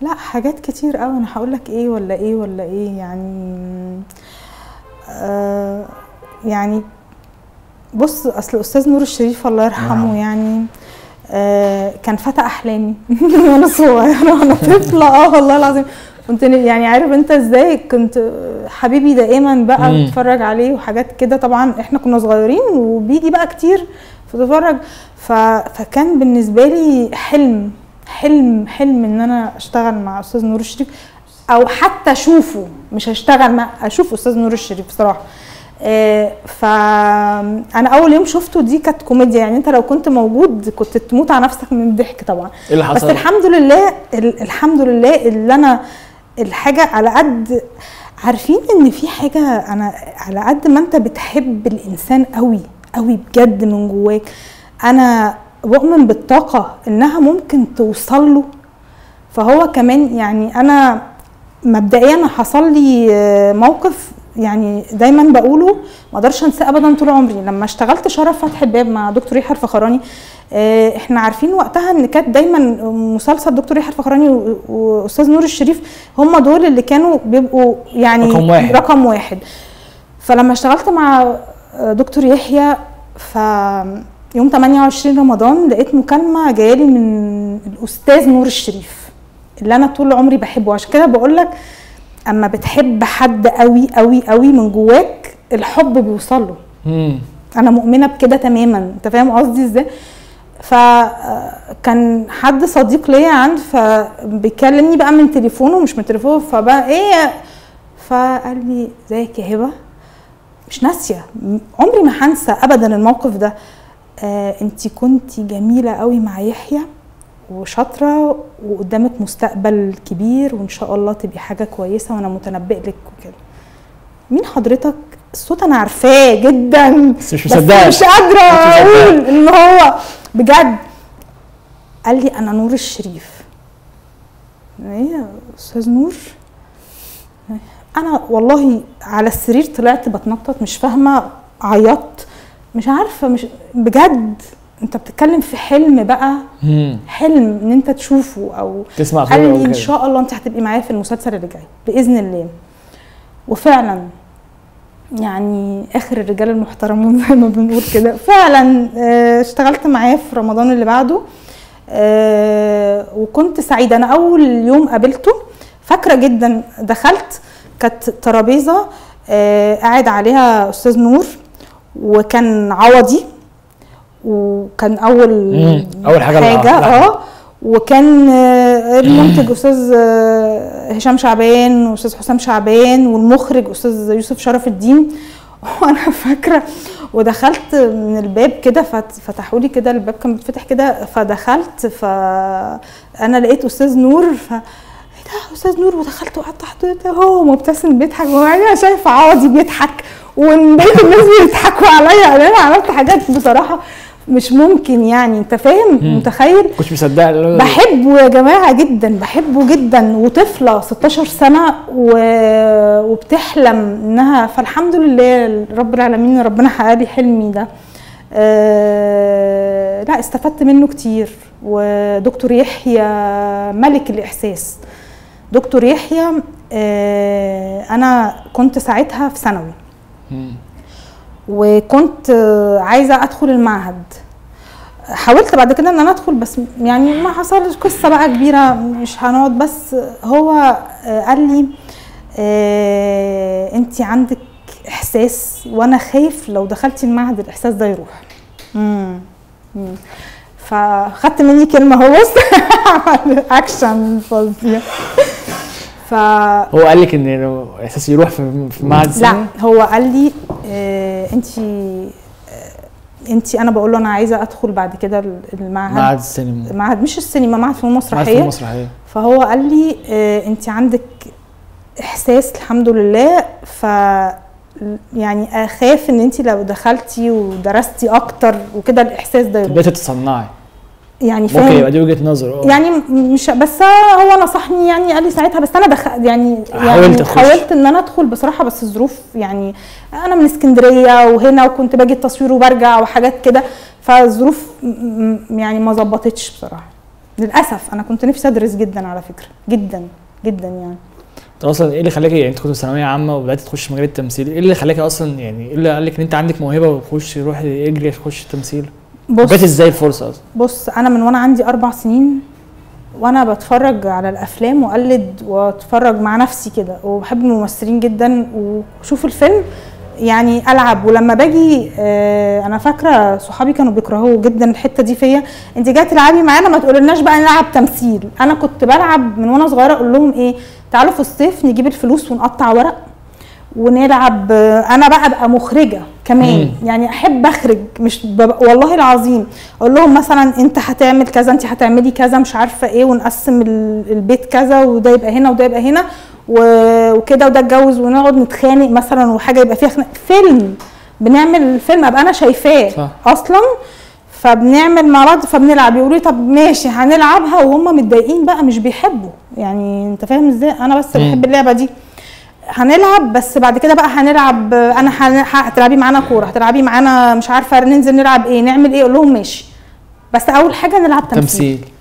لا حاجات كتير قوي انا هقول لك ايه ولا ايه ولا ايه يعني آه يعني بص اصل استاذ نور الشريف الله يرحمه نعم. يعني آه كان فتى احلامي وانا صغيره وانا طفله اه والله العظيم كنت ن- يعني عارف انت ازاي كنت حبيبي دائما بقى مم. بتفرج عليه وحاجات كده طبعا احنا كنا صغيرين وبيجي بقى كتير فتتفرج ف... فكان بالنسبه لي حلم حلم حلم ان انا اشتغل مع استاذ نور الشريف او حتى اشوفه مش هشتغل مع اشوف استاذ نور الشريف بصراحه آه، فانا اول يوم شفته دي كانت كوميديا يعني انت لو كنت موجود كنت تموت على نفسك من الضحك طبعا ايه اللي بس حصل؟ الحمد لله ال- الحمد لله اللي انا الحاجه على قد عارفين ان في حاجه انا على قد ما انت بتحب الانسان قوي قوي بجد من جواك انا بؤمن بالطاقه انها ممكن توصل له فهو كمان يعني انا مبدئيا حصل لي آه، موقف يعني دايما بقوله ما اقدرش انساه ابدا طول عمري لما اشتغلت شرف فتح الباب مع دكتور يحيى الفخراني آه، احنا عارفين وقتها ان كانت دايما مسلسل دكتور يحيى الفخراني و- واستاذ نور الشريف هم دول اللي كانوا بيبقوا يعني رقم واحد. رقم واحد فلما اشتغلت مع آه، دكتور يحيى ف يوم 28 رمضان لقيت مكالمه جايه لي من الاستاذ نور الشريف اللي انا طول عمري بحبه عشان كده بقول لك اما بتحب حد قوي قوي قوي من جواك الحب بيوصل له مم. انا مؤمنه بكده تماما انت فاهم قصدي ازاي فكان حد صديق ليا عند فبيكلمني بقى من تليفونه مش من تليفونه فبقى ايه فقال لي ازيك يا هبه مش ناسيه م- عمري ما هنسى ابدا الموقف ده آه انت كنتي جميله قوي مع يحيى وشاطره وقدامك مستقبل كبير وان شاء الله تبقي حاجه كويسه وانا متنبئ لك وكده مين حضرتك الصوت انا عارفاه جدا بس مش بس مصدقك مش قادره مش مصدقك. اقول ان هو بجد قال لي انا نور الشريف ايه يا استاذ نور انا والله على السرير طلعت بتنطط مش فاهمه عيطت مش عارفه مش بجد انت بتتكلم في حلم بقى مم. حلم ان انت تشوفه او تسمع قال صوته لي ان وكده. شاء الله انت هتبقي معايا في المسلسل اللي جاي باذن الله وفعلا يعني اخر الرجال المحترمون زي ما بنقول كده فعلا آه، اشتغلت معاه في رمضان اللي بعده آه، وكنت سعيده انا اول يوم قابلته فاكره جدا دخلت كانت ترابيزه آه، قاعد عليها استاذ نور وكان عوضي وكان اول مم. أول حاجة حاجه لحظة. اه وكان آه، المنتج استاذ آه، هشام شعبان واستاذ حسام شعبان والمخرج استاذ يوسف شرف الدين وانا فاكره ودخلت من الباب كده فت- فتحوا لي كده الباب كان بيتفتح كده فدخلت فانا لقيت استاذ نور ف ايه ده استاذ نور ودخلت وقعدت حضرتك هو مبتسم بيضحك وانا شايفه عوضي بيضحك وبقيت الناس بيضحكوا عليا انا عملت حاجات بصراحه مش ممكن يعني انت فاهم مم. متخيل كنتش مصدق اللي هو- بحبه يا جماعه جدا بحبه جدا وطفله 16 سنه و... وبتحلم انها فالحمد لله رب العالمين ربنا حقق لي حلمي ده آه... لا استفدت منه كتير ودكتور يحيى ملك الاحساس دكتور يحيى آه... انا كنت ساعتها في ثانوي مم. وكنت آه، عايزه ادخل المعهد حاولت بعد كده ان انا ادخل بس يعني ما حصلش قصه بقى كبيره مش هنقعد بس هو آه، قال لي انت عندك احساس وانا خايف لو دخلتي المعهد الاحساس ده يروح مم. مم. فخدت مني كلمه هو بص اكشن فظيع ف هو قال لك ان لو احساس يروح في في معهد لا السينما هو قال لي آه انت انت انا بقول له انا عايزه ادخل بعد كده المعهد معهد السينما معهد مش السينما معهد فنون معهد فنون مسرحيه مسرحيه فهو قال لي آه انت عندك احساس الحمد لله ف يعني اخاف ان انت لو دخلتي ودرستي اكتر وكده الاحساس ده يروح بدأت تتصنعي يعني ممكن فاهم يبقى دي وجهه نظر اه يعني مش بس هو نصحني يعني قال لي ساعتها بس انا دخل يعني حاولت يعني أخش. حاولت ان انا ادخل بصراحه بس الظروف يعني انا من اسكندريه وهنا وكنت باجي التصوير وبرجع وحاجات كده فالظروف م- م- يعني ما ظبطتش بصراحه للاسف انا كنت نفسي ادرس جدا على فكره جدا جدا يعني انت اصلا ايه اللي خلاك يعني انت كنت في ثانويه عامه وبدات تخش مجال التمثيل ايه اللي خلاك اصلا يعني ايه اللي قال لك ان انت عندك موهبه وخش روح اجري خش تمثيل بص جت ازاي الفرصه اصلا بص انا من وانا عندي اربع سنين وانا بتفرج على الافلام واقلد واتفرج مع نفسي كده وبحب الممثلين جدا وشوف الفيلم يعني العب ولما باجي آه انا فاكره صحابي كانوا بيكرهوا جدا الحته دي فيا انت جايه تلعبي معانا ما تقولناش بقى نلعب تمثيل انا كنت بلعب من وانا صغيره اقول لهم ايه تعالوا في الصيف نجيب الفلوس ونقطع ورق ونلعب آه، انا بقى ابقى مخرجه كمان مم. يعني احب اخرج مش ببقى والله العظيم اقول لهم مثلا انت هتعمل كذا انت هتعملي كذا مش عارفه ايه ونقسم ال- البيت كذا وده يبقى هنا وده يبقى هنا و- وكده وده اتجوز ونقعد نتخانق مثلا وحاجه يبقى فيها خناق فيلم بنعمل فيلم ابقى انا شايفاه صح. اصلا فبنعمل مع بعض فبنلعب يقولوا لي طب ماشي هنلعبها وهم متضايقين بقى مش بيحبوا يعني انت فاهم ازاي انا بس مم. بحب اللعبه دي هنلعب بس بعد كده بقى هنلعب انا هن- هتلعبي معانا كوره هتلعبي معانا مش عارفه ننزل نلعب ايه نعمل ايه اقول لهم ماشي بس اول حاجه نلعب تمثيل تمثيل